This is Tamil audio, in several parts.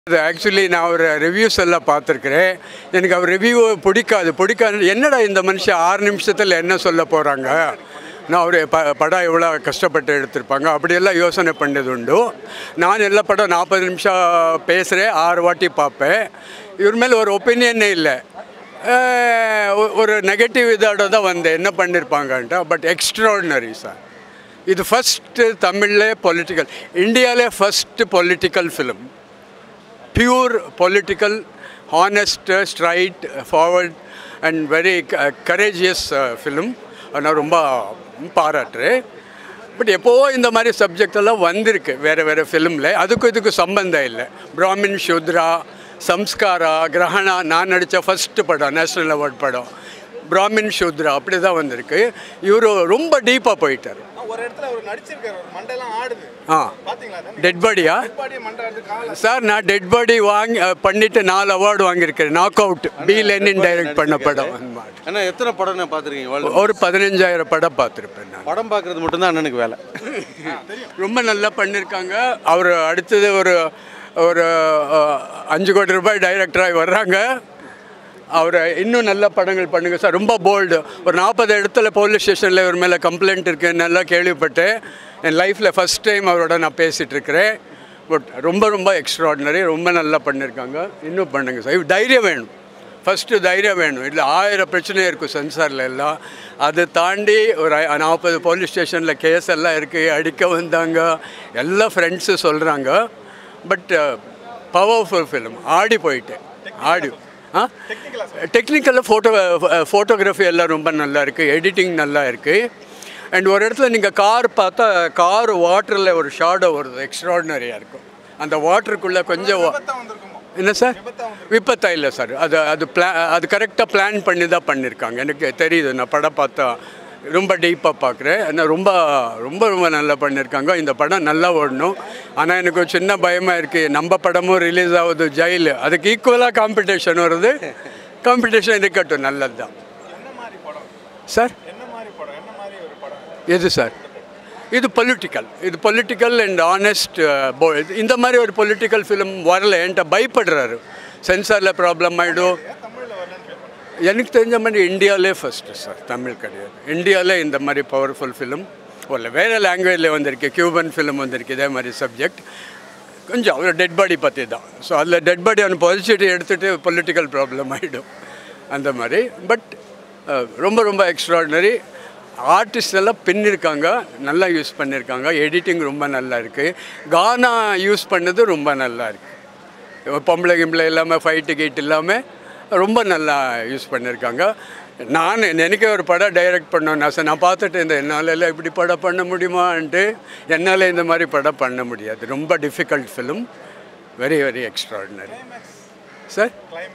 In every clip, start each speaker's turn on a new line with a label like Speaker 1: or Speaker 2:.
Speaker 1: அது ஆக்சுவலி நான் ஒரு ரிவ்யூஸ் எல்லாம் பார்த்துருக்குறேன் எனக்கு அவர் ரிவ்யூ பிடிக்காது பிடிக்காது என்னடா இந்த மனுஷன் ஆறு நிமிஷத்தில் என்ன சொல்ல போகிறாங்க நான் ஒரு ப படம் எவ்வளோ கஷ்டப்பட்டு எடுத்திருப்பாங்க அப்படியெல்லாம் யோசனை பண்ணது உண்டு நான் எல்லா படம் நாற்பது நிமிஷம் பேசுகிறேன் ஆறு வாட்டி பார்ப்பேன் இவர் மேலே ஒரு ஒப்பீனியனே இல்லை அஹ் ஒ- ஒரு நெகட்டிவ் இதோட தான் வந்தேன் என்ன பண்ணியிருப்பாங்கன்ட்டு பட் எக்ஸ்ட்ராடினரி சார் இது ஃபஸ்ட்டு தமிழ்லே பொலிட்டிக்கல் இந்தியாவிலே first political film pure political, honest, uh, straight, uh, forward and very uh, courageous uh, film நான் ரொம்ப பாராட்டுறேன் பட் எப்போவோ இந்த மாதிரி சப்ஜெக்ட் எல்லாம் வந்திருக்கு வேறு வேறு ஃபிலிமில் அதுக்கும் இதுக்கும் சம்பந்தம் இல்லை பிராமின் சூத்ரா சம்ஸ்காரா கிரகணா நான் நடித்த ஃபஸ்ட்டு படம் நேஷ்னல் அவார்ட் படம் பிராமின் சூத்ரா அப்படி தான் வந்திருக்கு இவர் ரொம்ப டீப்பாக போயிட்டார்
Speaker 2: ஒரு இடத்துல அவர் நடிச்சிருக்காரு ஒரு மண்டையெல்லாம் ஆடுது
Speaker 1: ஆ
Speaker 2: பாத்தீங்களா
Speaker 1: டெட் பாடியா
Speaker 2: பாடிய மண்டை ஆடுது கால
Speaker 1: சார் நான் டெட் பாடி வாங்கி அஹ், பண்ணிட்டு நாலு அவார்டு வாங்கியிருக்கேன் knock out B Lenin direct பண்ண படம்
Speaker 3: அண்ணா எத்தனை படம் நான் பார்த்துருக்கீங்க வேர்ல்டு
Speaker 1: ஒரு பதினஞ்சாயிரம் படம் பார்த்துருப்பேன் நான்
Speaker 3: படம் பார்க்கறது மட்டும்தான் அண்ணனுக்கு வேலை
Speaker 1: ரொம்ப நல்லா பண்ணியிருக்காங்க அவர் அடுத்தது ஒரு ஒரு அஹ், அஞ்சு கோடி ரூபாய் டைரக்டராக வர்றாங்க அவர் இன்னும் நல்ல படங்கள் பண்ணுங்க சார் ரொம்ப போல்டு ஒரு நாற்பது இடத்துல போலீஸ் ஸ்டேஷனில் இவர் மேலே கம்ப்ளைண்ட் இருக்குன்னு நல்லா கேள்விப்பட்டேன் என் லைஃப்பில் ஃபஸ்ட் டைம் அவரோட நான் பேசிகிட்டு இருக்கிறேன் பட் ரொம்ப ரொம்ப எக்ஸ்ட்ராடினரி ரொம்ப நல்லா பண்ணியிருக்காங்க இன்னும் பண்ணுங்க சார் இது தைரியம் வேணும் ஃபஸ்ட்டு தைரியம் வேணும் இல்லை ஆயிரம் பிரச்சனை இருக்கும் சென்சாரில் எல்லாம் அதை தாண்டி ஒரு ஐ- நாற்பது போலீஸ் ஸ்டேஷனில் கேஸ் எல்லாம் இருக்குது அடிக்க வந்தாங்க எல்லா ஃப்ரெண்ட்ஸு சொல்கிறாங்க பட் பவர்ஃபுல் ஃபிலிம் ஆடி போயிட்டேன் ஆடி ஆ டெக்னிக்கலாக ஃபோட்டோ ஃபோட்டோகிராஃபி எல்லாம் ரொம்ப நல்லா இருக்குது எடிட்டிங் நல்லா இருக்குது அண்ட் ஒரு இடத்துல நீங்கள் கார் பார்த்தா கார் வாட்டரில் ஒரு ஷாடோ வருது எக்ஸ்ட்ராடினரியாக இருக்கும் அந்த வாட்டருக்குள்ளே கொஞ்சம் wa-
Speaker 2: வந்திருக்குமோ
Speaker 1: என்ன சார் விபத்தா இல்லை சார் அது அது பிளா அது கரெக்டாக பிளான் பண்ணி தான் பண்ணியிருக்காங்க எனக்கு தெரியுது நான் படம் பார்த்தா ரொம்ப டீப்பாக பார்க்குறேன் ஆனால் ரொம்ப ரொம்ப ரொம்ப நல்லா பண்ணியிருக்காங்க இந்த படம் நல்லா ஓடணும் ஆனால் எனக்கு ஒரு சின்ன பயமாக இருக்குது நம்ம படமும் ரிலீஸ் ஆகுது ஜெயில் அதுக்கு ஈக்குவலாக காம்படிஷன் வருது காம்படிஷன் இருக்கட்டும் நல்லது தான் சார்
Speaker 2: என்ன மாதிரி படம் என்ன மாதிரி ஒரு படம்
Speaker 1: எது சார் இது பொலிட்டிக்கல் இது பொலிட்டிக்கல் அண்ட் ஆனஸ்ட் இந்த மாதிரி ஒரு பொலிட்டிக்கல் ஃபிலிம் வரல என்கிட்ட பயப்படுறாரு சென்சாரில் ப்ராப்ளம் ஆகிடும் எனக்கு தெரிஞ்ச மாதிரி இந்தியாவிலே ஃபஸ்ட்டு சார் தமிழ் கிடையாது இந்தியாவிலே இந்த மாதிரி பவர்ஃபுல் ஃபிலிம் இல்லை வேறு லாங்குவேஜில் வந்திருக்கு கியூபன் ஃபிலிம் வந்திருக்கு இதே மாதிரி சப்ஜெக்ட் கொஞ்சம் ஒரு டெட் பாடி பற்றி தான் ஸோ அதில் டெட் பாடி அவனை பொசிச்சிட்டு எடுத்துகிட்டு பொலிட்டிக்கல் ப்ராப்ளம் ஆகிடும் அந்த மாதிரி பட் ரொம்ப ரொம்ப எக்ஸ்ட்ராடினரி ஆர்டிஸ்ட் எல்லாம் பின்னிருக்காங்க நல்லா யூஸ் பண்ணியிருக்காங்க எடிட்டிங் ரொம்ப நல்லா இருக்குது கானா யூஸ் பண்ணது ரொம்ப நல்லா இருக்குது பொம்பளை கிம்பளை இல்லாமல் ஃபைட்டு கீட் இல்லாமல் ரொம்ப நல்லா யூஸ் பண்ணியிருக்காங்க நான் எனக்கே ஒரு படம் டைரக்ட் பண்ணோன்னு ஆசை நான் பார்த்துட்டு இந்த என்னால் எல்லாம் இப்படி படம் பண்ண முடியுமான்ட்டு என்னால் இந்த மாதிரி படம் பண்ண முடியாது ரொம்ப difficult film very very extraordinary sir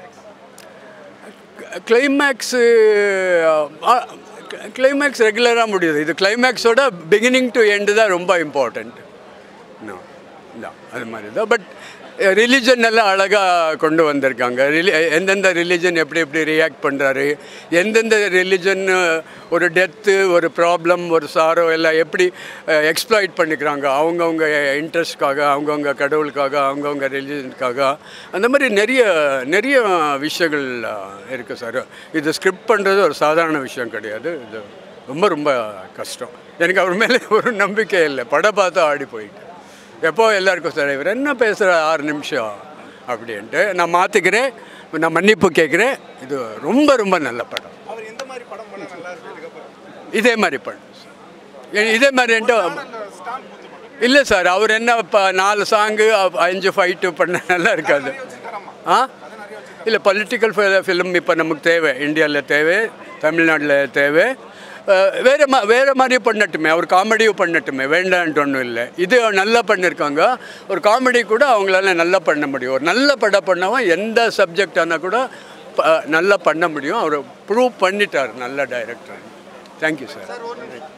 Speaker 1: climax climax ரெகுலராக முடியுது இது கிளைமேக்ஸோட பிகினிங் டு எண்டு தான் ரொம்ப இம்பார்ட்டண்ட் தான் அது மாதிரி தான் பட் ரிலிஜன் எல்லாம் அழகாக கொண்டு வந்திருக்காங்க ரிலி எந்தெந்த ரிலிஜன் எப்படி எப்படி ரியாக்ட் பண்ணுறாரு எந்தெந்த ரிலிஜன் ஒரு டெத்து ஒரு ப்ராப்ளம் ஒரு சாரோ எல்லாம் எப்படி எக்ஸ்ப்ளாய்ட் பண்ணிக்கிறாங்க அவங்கவுங்க இன்ட்ரெஸ்ட்காக அவங்கவுங்க கடவுளுக்காக அவங்கவுங்க ரிலிஜனுக்காக அந்த மாதிரி நிறைய நிறைய விஷயங்கள் இருக்குது சார் இது ஸ்கிரிப்ட் பண்ணுறது ஒரு சாதாரண விஷயம் கிடையாது இது ரொம்ப ரொம்ப கஷ்டம் எனக்கு அவர் மேலே ஒரு நம்பிக்கை இல்லை படம் பார்த்து ஆடி போயிட்டு எப்போ எல்லாருக்கும் சார் இவர் என்ன பேசுகிற ஆறு நிமிஷம் அப்படின்ட்டு நான் மாற்றிக்கிறேன் நான் மன்னிப்பு கேட்குறேன் இது ரொம்ப ரொம்ப நல்ல படம்
Speaker 2: அவர் எந்த மாதிரி படம் பண்ண நல்லா இருக்கு இதுக்கப்புறம்
Speaker 1: இதே மாதிரி படம் சார். இதே மாதிரின்ட்டு
Speaker 2: ஸ்டாம்ப் பூத்து படம்
Speaker 1: இல்லை சார் அவர் என்ன இப்போ நாலு சாங்கு அஞ்சு ஃபைட்டு பண்ண நல்லா இருக்காது
Speaker 2: வச்சுருக்காரம்மா
Speaker 1: ஆ இல்லை பொலிட்டிக்கல் ஃபிலிம் இப்போ நமக்கு தேவை இந்தியாவில் தேவை தமிழ்நாட்டில் தேவை அஹ், வேறு மா வேறு மாதிரி பண்ணட்டுமே அவர் காமெடியும் பண்ணட்டுமே வேண்டான்ட்டு ஒன்றும் இல்லை இது நல்லா பண்ணியிருக்காங்க ஒரு காமெடி கூட அவங்களால நல்லா பண்ண முடியும் ஒரு நல்ல படம் பண்ணவன் எந்த சப்ஜெக்ட் ஆனால் கூட ப- நல்லா பண்ண முடியும் அவர் ப்ரூவ் பண்ணிட்டார் நல்ல டைரக்டர் தேங்க்யூ சார்